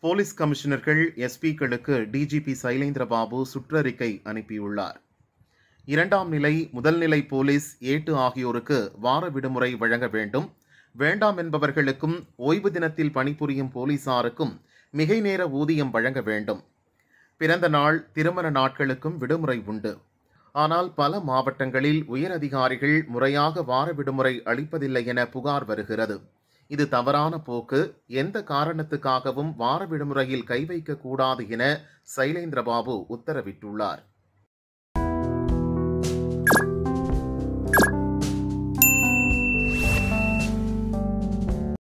police கமிஷனர்கள் எஸ்பிக்களுக்கு DGP Sylendra Babu சுற்றறிக்கை அனுப்பியுள்ளார் இரண்டாம் நிலை முதல் நிலை போலீஸ் ஏட்டு ஆகியோருக்கு வார விடுமுறை வழங்க வேண்டும் வேண்டாம் என்பவர்களுக்கும் ஓய்வு தினத்தில் பணிபுரியும் போலீசாருக்கும் மிகை நேர ஊதியம் வழங்க வேண்டும் பிறந்த நாள் திருமண நாட்களுக்கும் விடுமுறை உண்டு ஆனால் பல மாவட்டங்களில் உயர் அதிகாரிகள் முறையாக வார விடுமுறை அளிப்பதில்லை என புகார் வருகிறது இது தவறான போக்கு எந்த காரணத்துக்காகவும் வார விடுமுறையில் கை வைக்கக்கூடாது என சைலேந்திரபாபு உத்தரவிட்டுள்ளார்